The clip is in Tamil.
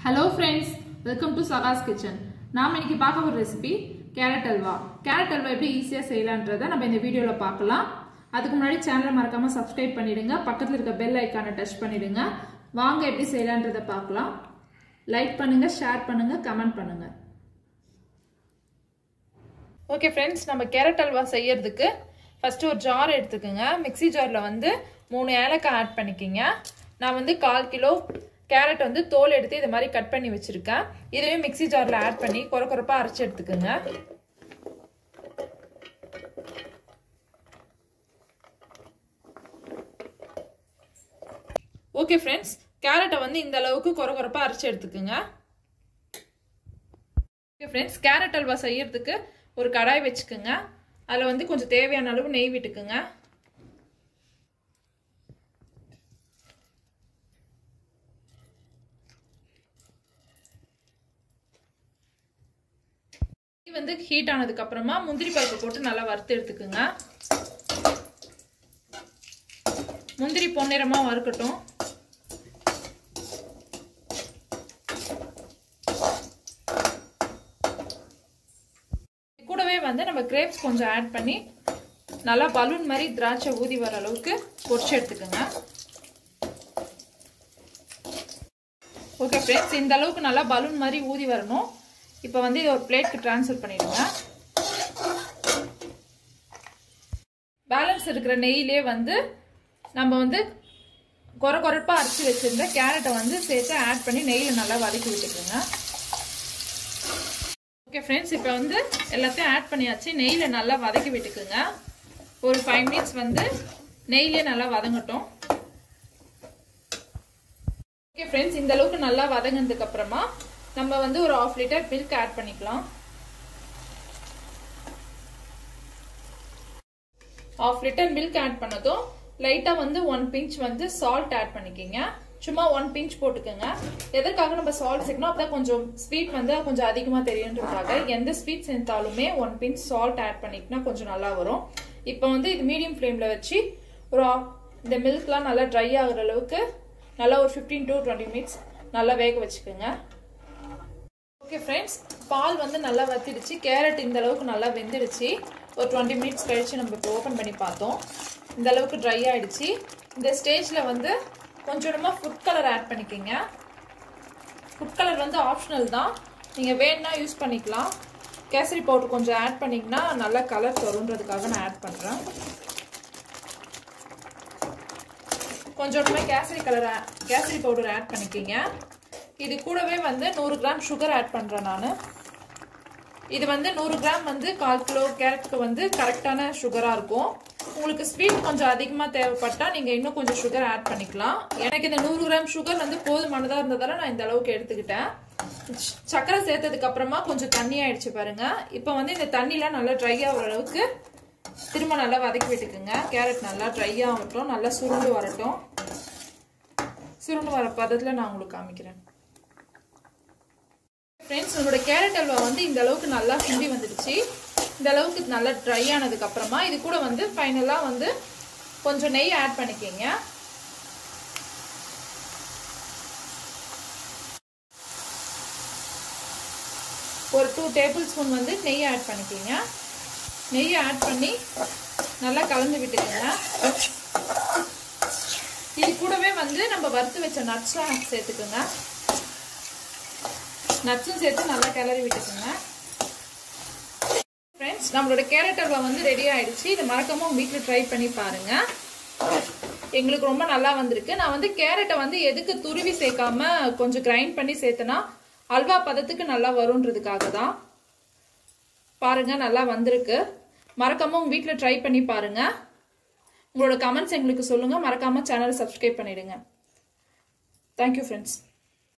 hello friends welcome to Saga's kitchen நாம் இன்னைக்கு பார்க்க ஒரு recipe carrot halwa carrot halwa எப்படி ஈஸியாக செய்யலான்றதை நம்ம இந்த வீடியோவில் பார்க்கலாம் அதுக்கு முன்னாடி சேனலை மறக்காமல் சப்ஸ்கிரைப் பண்ணிடுங்க பக்கத்தில் இருக்க பெல் ஐக்கானை டச் பண்ணிடுங்க வாங்க எப்படி செய்யலான்றதை பார்க்கலாம் லைக் பண்ணுங்க ஷேர் பண்ணுங்க கமெண்ட் பண்ணுங்க ஓகே ஃப்ரெண்ட்ஸ் நம்ம கேரட் அல்வா செய்யறதுக்கு ஃபஸ்ட்டு ஒரு ஜார் எடுத்துக்கோங்க மிக்சி ஜாரில் வந்து மூணு ஏலக்காய் ஆட் பண்ணிக்கிங்க நான் வந்து கால் கிலோ கேரட் வந்து தோல் எடுத்து இது மாதிரி கட் பண்ணி வச்சுருக்கேன் இதுவே மிக்சி ஜாரில் ஆட் பண்ணி குறை குறைப்பாக அரைச்சி எடுத்துக்கோங்க ஓகே ஃப்ரெண்ட்ஸ் கேரட்டை வந்து இந்த அளவுக்கு குறை குறைப்பாக அரைச்சி எடுத்துக்கோங்க ஓகே ஃப்ரெண்ட்ஸ் கேரட் அல்வா செய்யறதுக்கு ஒரு கடாய் வச்சுக்கோங்க அதில் வந்து கொஞ்சம் தேவையான அளவு நெய் விட்டுக்குங்க நெய் வந்து ஹீட் ஆனதுக்கு அப்புறமா முந்திரி பருப்பு போட்டு நல்லா வறுத்து எடுத்துக்குங்க முந்திரி பொன்னிறமாக வறுக்கட்டும் கூடவே வந்து நம்ம கிரேப்ஸ் கொஞ்சம் ஆட் பண்ணி நல்லா பலூன் மாதிரி திராட்சை ஊதி வர அளவுக்கு பொரிச்சு எடுத்துக்கோங்க ஓகே ஃப்ரெண்ட்ஸ் இந்த அளவுக்கு நல்லா பலூன் மாதிரி ஊதி வரணும் இப்போ வந்து இதை ஒரு பிளேட்க்கு ட்ரான்ஸ்ஃபர் பண்ணிடுங்க பேலன்ஸ் இருக்கிற நெய்யிலே வந்து நம்ம வந்து குறை குறைப்பாக அரைச்சி வச்சுருந்த கேரட்டை வந்து சேர்த்து ஆட் பண்ணி நெய்யில் நல்லா வதக்கி விட்டுக்கோங்க ஓகே ஃப்ரெண்ட்ஸ் இப்போ வந்து எல்லாத்தையும் ஆட் பண்ணியாச்சு நெய்யில் நல்லா வதக்கி விட்டுக்குங்க ஒரு ஃபைவ் மினிட்ஸ் வந்து நெய்லேயே நல்லா வதங்கட்டும் ஓகே ஃப்ரெண்ட்ஸ் இந்த அளவுக்கு நல்லா வதங்கினதுக்கு அப்புறமா நம்ம வந்து ஒரு ஆஃப் லிட்டர் மில்க் ஆட் பண்ணிக்கலாம் ஆஃப் லிட்டர் மில்க் ஆட் பண்ணதும் லைட்டாக வந்து ஒன் பிஞ்ச் வந்து சால்ட் ஆட் பண்ணிக்கிங்க சும்மா ஒன் பிஞ்ச் போட்டுக்கோங்க எதற்காக நம்ம சால்ட் சேர்க்கணும் அப்பதான் கொஞ்சம் ஸ்வீட் வந்து கொஞ்சம் அதிகமாக தெரியுன்றதுக்காக எந்த ஸ்வீட் சேர்த்தாலுமே ஒன் பிஞ்ச் சால்ட் ஆட் பண்ணிக்கினா கொஞ்சம் நல்லா வரும் இப்போ வந்து இது மீடியம் ஃப்ளேமில் வச்சு ஒரு இந்த மில்க்லாம் நல்லா ட்ரை ஆகுற அளவுக்கு நல்லா ஒரு ஃபிஃப்டீன் டு டுவெண்ட்டி மினிட்ஸ் நல்லா வேக வச்சுக்கோங்க ஓகே ஃப்ரெண்ட்ஸ் பால் வந்து நல்லா வத்திடுச்சு கேரட் இந்த அளவுக்கு நல்லா வெந்துடுச்சு ஒரு டுவெண்ட்டி மினிட்ஸ் கழிச்சு நம்ம இப்போ ஓப்பன் பண்ணி பார்த்தோம் இந்த அளவுக்கு ட்ரை ஆயிடுச்சு இந்த ஸ்டேஜில் வந்து கொஞ்சமாக ஃபுட் கலர் ஆட் பண்ணிக்கோங்க ஃபுட் கலர் வந்து ஆப்ஷனல் தான் நீங்கள் வேணுன்னா யூஸ் பண்ணிக்கலாம் கேசரி பவுடர் கொஞ்சம் ஆட் பண்ணிங்கன்னா நல்லா கலர் வருன்றதுக்காக நான் ஆட் பண்ணுறேன் கொஞ்சோண்டுமே kesari colour kesari powder add பண்ணிக்கிங்க இது கூடவே வந்து நூறு கிராம் சுகர் ஆட் பண்ணுறேன் நான் இது வந்து நூறு கிராம் வந்து கால் கிலோ கேரட்டுக்கு வந்து கரெக்டான சுகராக இருக்கும் உங்களுக்கு ஸ்வீட் கொஞ்சம் அதிகமாக தேவைப்பட்டால் நீங்கள் இன்னும் கொஞ்சம் சுகர் ஆட் பண்ணிக்கலாம் எனக்கு இந்த நூறு கிராம் சுகர் வந்து போதுமானதாக இருந்ததால நான் இந்த அளவுக்கு எடுத்துக்கிட்டேன் சர்க்கரை சேர்த்ததுக்கு அப்புறமா கொஞ்சம் தண்ணி ஆயிடுச்சு பாருங்க இப்போ வந்து இந்த தண்ணிலாம் நல்லா ட்ரை ஆகிற அளவுக்கு திரும்ப நல்லா வதக்கி விட்டுக்குங்க கேரட் நல்லா ட்ரை ஆகட்டும் நல்லா சுருண்டு வரட்டும் சுருண்டு வர பதத்தில் நான் உங்களுக்கு காமிக்கிறேன் ஃப்ரெண்ட்ஸ் உங்களோட கேரட் அல்வா வந்து இந்த அளவுக்கு நல்லா சுண்டி வந்துடுச்சு இந்த அளவுக்கு நல்லா ட்ரை ஆனதுக்கு அப்புறமா இது கூட வந்து ஃபைனலாக வந்து கொஞ்சம் நெய் ஆட் பண்ணிக்கிங்க ஒரு டூ டேபிள் ஸ்பூன் வந்து நெய் ஆட் பண்ணிக்கிங்க நெய் ஆட் பண்ணி நல்லா கலந்து விட்டுக்கோங்க இது கூடவே வந்து நம்ம வறுத்து வச்ச நட்ஸ்லாம் சேர்த்துக்குங்க நட்ஸும் சேர்த்து நல்லா கிளறி விட்டுக்கோங்க ஃப்ரெண்ட்ஸ் நம்மளோட கேரட் அல்வா வந்து ரெடி ஆயிடுச்சு இது மறக்காம உங்க வீட்டில் ட்ரை பண்ணி பாருங்க எங்களுக்கு ரொம்ப நல்லா வந்திருக்கு நான் வந்து கேரட்டை வந்து எதுக்கு துருவி சேர்க்காம கொஞ்சம் கிரைண்ட் பண்ணி சேர்த்தனா அல்வா பதத்துக்கு நல்லா வரும்ன்றதுக்காக தான் பாருங்க நல்லா வந்திருக்கு மறக்காம உங்க வீட்டில் ட்ரை பண்ணி பாருங்க உங்களோட கமெண்ட்ஸ் எங்களுக்கு சொல்லுங்க மறக்காம சேனலை சப்ஸ்கிரைப் பண்ணிடுங்க தேங்க்யூ ஃப்ரெண்ட்ஸ்